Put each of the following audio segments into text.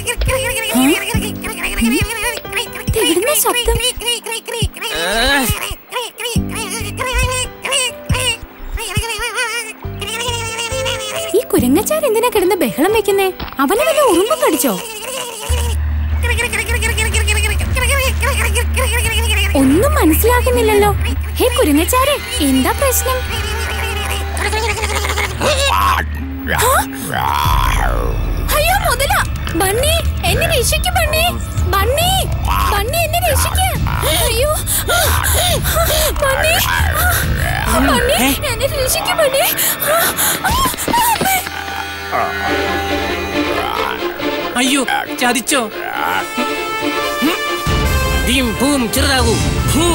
എവിടുന്നാ ശബ്ദം ഈ കുരങ്ങച്ചാൻ എന്തിനാ കിടന്ന് ബഹളം വെക്കുന്നേ അവന് വല്ല ഉറുമ്പും കടിച്ചോ ഒന്നും മനസ്സിലാകുന്നില്ലല്ലോ ഹേ കുരങ്ങച്ചാരെ എന്താ പ്രശ്നം അയ്യോ മുതല ബണ്ണി എന്നെ രക്ഷിക്ക് ബണ്ണി ബണ്ണി ബണ്ണി എന്നെ രക്ഷിക്ക് അയ്യോ ബണ്ണി ബണ്ണി എന്നെ രക്ഷിക്ക് ബണ്ണി അയ്യോ ചതിച്ചോ ഭീം ഭൂം ചെറുതാകൂ ഭൂ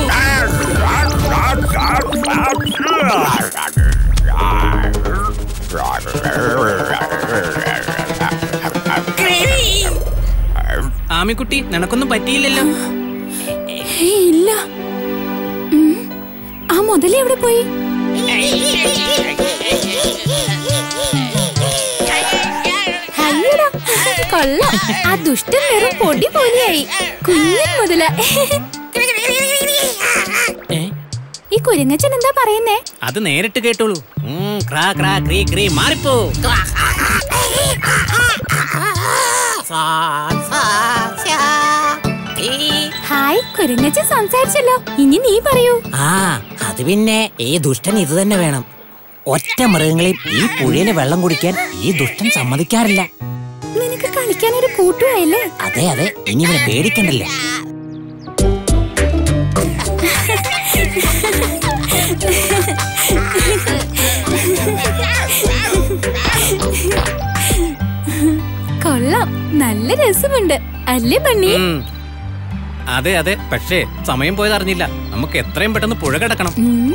ആമിക്കുട്ടി നിനക്കൊന്നും പറ്റിയില്ലല്ലോ ഏയ്, ഇല്ല ഉം. ആ മുതല എവിടെ പോയി അയ്യടാ കൊള്ളാം ആ ദുഷ്ടൻ വെറും പൊടി പോലെയായി കുഞ്ഞൻ മുതല ഏ? ഈ കുരങ്ങച്ചൻ എന്താ പറയുന്നേ അത് നേരിട്ട് കേട്ടോളൂ ഉം, ക്രാ ക്രാ ക്രീ ക്രീ മാറിപ്പോ ക്രാ. സാ, സാ, സ്യാ, ഈ. ഹായ് കുരങ്ങച്ചൻ സംസാരിച്ചല്ലോ ഇനി നീ പറയൂ ആ അത് പിന്നെ ഈ ദുഷ്ടൻ ഇത് തന്നെ വേണം ഒറ്റ മൃഗങ്ങളെയും ഈ പുഴയിലെ വെള്ളം കുടിക്കാൻ ഈ ദുഷ്ടൻ സമ്മതിക്കാറില്ല നിനക്ക് കളിക്കാൻ ഒരു കൂട്ടുമായല്ലേ അതെ അതെ ഇനി ഇവനെ പേടിക്കണ്ടല്ലോ കൊള്ളാം നല്ല രസമുണ്ട് അല്ലേ ബണ്ണി ഉം. അതെ അതെ പക്ഷേ സമയം പോയത് അറിഞ്ഞില്ല നമുക്ക് എത്രയും പെട്ടെന്ന് പുഴ കിടക്കണം ഉം.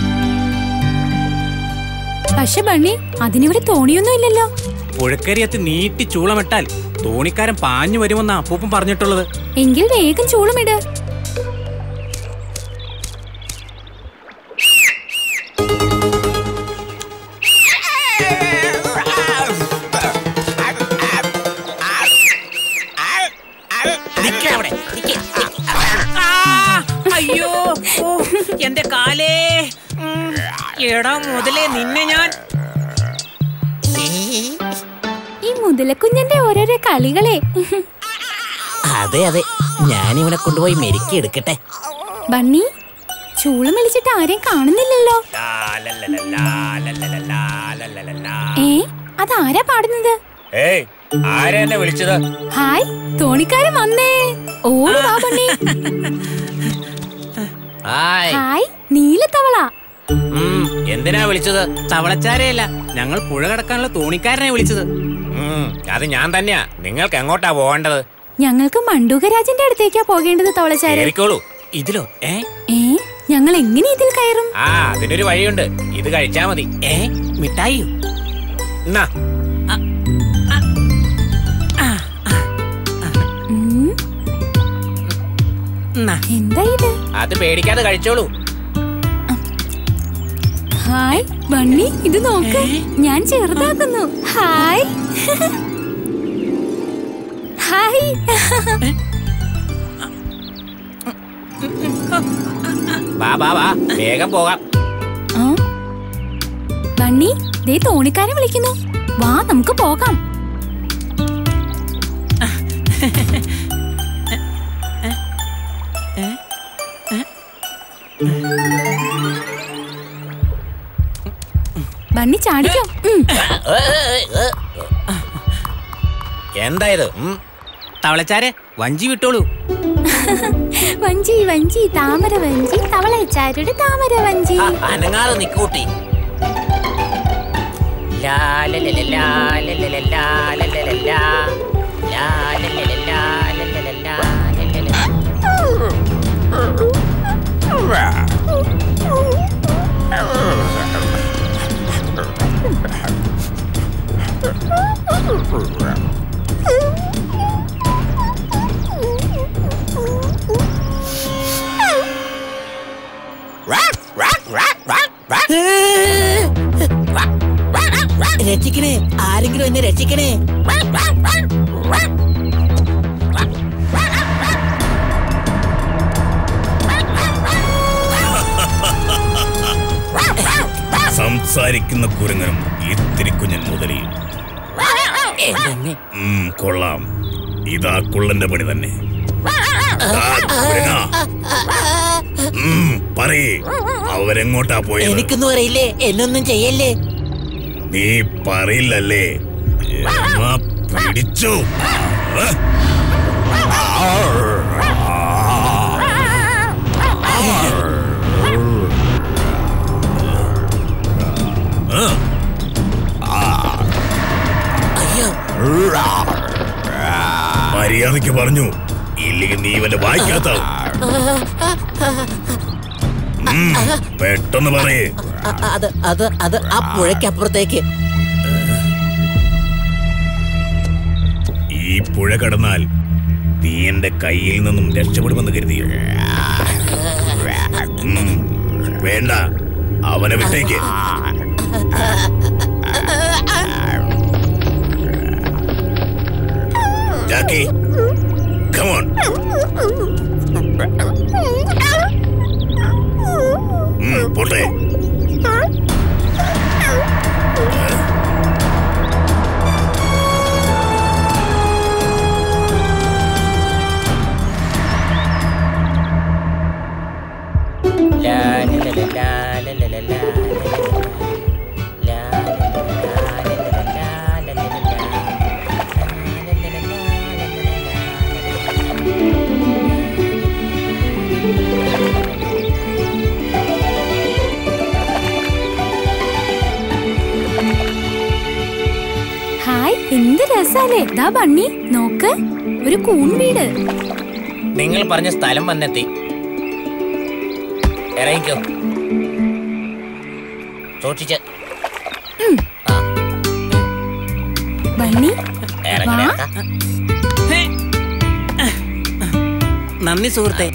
പക്ഷെ ബണ്ണി അതിനിവിടെ തോണിയൊന്നും ഇല്ലല്ലോ പുഴക്കരിയത്ത് നീട്ടി ചൂളമിട്ടാൽ തോണിക്കാരൻ പാഞ്ഞു വരുമെന്നാ അപ്പൂപ്പൻ പറഞ്ഞിട്ടുള്ളത് എങ്കിൽ വേഗം ചൂളമിട് നിക്ക് അവിടെ, നിക്ക്. അയ്യോ ഓ, എന്റെ കാലേ ഉം, എടാ മുതലേ നിന്നെ ഞാൻ ഈ മുതലക്കുഞ്ഞന്റെ ഓരോരോ കളികളെ അതെ അതെ ഞാൻ ഇവനെ കൊണ്ടുപോയി മെരുക്കി എടുക്കട്ടെ ബണ്ണി ചൂളം വിളിച്ചിട്ട് ആരെയും കാണുന്നില്ലല്ലോ ഏ അതാരാ പാടുന്നത് ഏയ് ആരാ എന്നെ വിളിച്ചത് ഹായ് തോണിക്കാരൻ വന്നേ ഓടി വാ ബണ്ണി ഹായ് ഹായ് നീലത്തവള ഉം, എന്തിനാ വിളിച്ചത് തവളച്ചാരയല്ല ഞങ്ങൾ പുഴ കടക്കാനുള്ള തോണിക്കാരനെ വിളിച്ചത് ഉം, അത് ഞാൻ തന്നെയാ നിങ്ങൾക്ക് എങ്ങോട്ടാ പോകേണ്ടത് ഞങ്ങൾക്ക് മണ്ടൂകരാജന്റെ അടുത്തേക്കാ പോകേണ്ടത് തവളച്ചാരൻ കേറിക്കോളൂ ഇതിലോ ഏ ഏ ഞങ്ങൾ എങ്ങനെ ഇതിൽ കയറും ആ അതിനൊരു വഴിയുണ്ട് ഇത് കഴിച്ചാ മതി ഏ മിഠായിയോ എന്നാ ഉം, എന്നാ, എന്താ ഇത് അത് പേടിക്കാതെ കഴിച്ചോളൂ ഹായ് ബണ്ണി ഇത് നോക്ക് ഞാൻ ചെറുതാക്കുന്നു ഹായ് ഹായ് വാ വാ വാ വേഗം പോകാം ആ? ബണ്ണി ദേ തോണിക്കാരെ വിളിക്കുന്നു വാ നമുക്ക് പോകാം ബണ്ണി ചാടിക്കോ ഉം. ഏ, ഏ, ഏ, ഏ. എന്താ ഇത് ഉം, തവളച്ചാരെ വഞ്ചി വിട്ടോളൂ വഞ്ചി വഞ്ചി താമര വഞ്ചി തവളച്ചാരുടെ താമര വഞ്ചി ആ, അനങ്ങാതെ നിക്കൂട്ടി ലാ ല ല ല ലാ ല ല ല ലാ ല ല ല ലാ. ലാ ല ല ല ലാ ല ല ല ലാ ല ല ല. രക്ഷിക്കണേ ആരെങ്കിലും എന്നെ രക്ഷിക്കണേ സംസാരിക്കുന്ന കുരങ്ങനും ഇത്തിരി കുഞ്ഞൻ മുതലിയും ഉം, കൊള്ളാം ഇതാ കുള്ളന്റെ പണി തന്നെ ആ, കുരങ്ങ. ഉം, പറയ് അവരെങ്ങോട്ടാ പോയത് എനിക്കൊന്നും അറിയില്ലേ എന്നൊന്നും ചെയ്യല്ലേ നീ പറയില്ലല്ലേ എന്നാ പിടിച്ചു ആ? അയ്യോ മര്യാദയ്ക്ക് പറഞ്ഞു ഇല്ലെങ്കിൽ നീ ഇവന്റെ വായിക്കാത്ത പെട്ടെന്ന് പറയേ അ- അത് അത് അത് ആ പുഴയ്ക്കപ്പുറത്തേക്ക് ഈ പുഴ കടന്നാൽ നീ എന്റെ കയ്യിൽ നിന്നും രക്ഷപ്പെടുമെന്ന് കരുതിയോ ഉം, വേണ്ട അവനെ വിട്ടേക്ക് ജാക്കി കമോൺ പോട്ടെ ലാ, ല, ല, ല, ലാ, ല, ല, ല, ലാ, ല, ല, ല, ലാ, ല, ല, ല, ലാ, ല, ല, ല, ലാ, ല, ല, ല, ലാ, ല, ല, ല, ലാ, ല, ല, ല, ല, ലാ. ഹായ് എന്ത് രസാലേ ദാ ബണ്ണി നോക്ക് ഒരു കൂൺ വീട് നിങ്ങൾ പറഞ്ഞ സ്ഥലം വന്നെത്തി ഇറങ്ങിക്കോ സൂക്ഷിച്ച് ആ ബണ്ണി ഇറങ്ങി വാ. ഇറക്കാം. നന്ദി സുഹൃത്തെ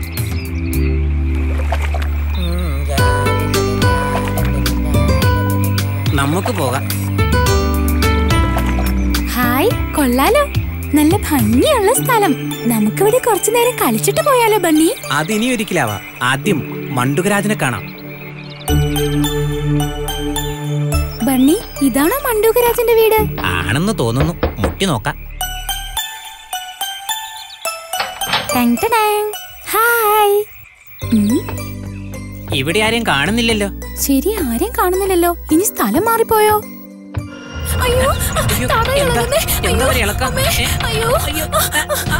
ഉം, ലാ, ല, ല, ല, ലാ, ല, ല, ല, ലാ, ല, ല, ല, ലാ. നമുക്ക് പോകാം ഹായ് കൊള്ളാലോ നല്ല ഭംഗിയുള്ള സ്ഥലം നമുക്കിവിടെ കുറച്ചു നേരം കളിച്ചിട്ട് പോയാലോ ബണ്ണി അതിനി ഒരിക്കലാവാ ആദ്യം മണ്ടുകരാജനെ കാണാം ബണ്ണി ഇതാണോ മണ്ടൂകരാജന്റെ വീട് ആണെന്ന് തോന്നുന്നു മുട്ടി നോക്കാം ടാങ് ടാങ്. ഹായ് ഉം, ഇവിടെ ആരെയും കാണുന്നില്ലല്ലോ ശരി ആരെയും കാണുന്നില്ലല്ലോ ഇനി സ്ഥലം മാറിപ്പോയോ അയ്യോ അയ്യോ, തറ എന്താ- ഇളകുന്നേ. എന്താ അയ്യോ, ഒരു ഇളക്കം? അമ്മേ, ഏ? അയ്യോ അയ്യോ,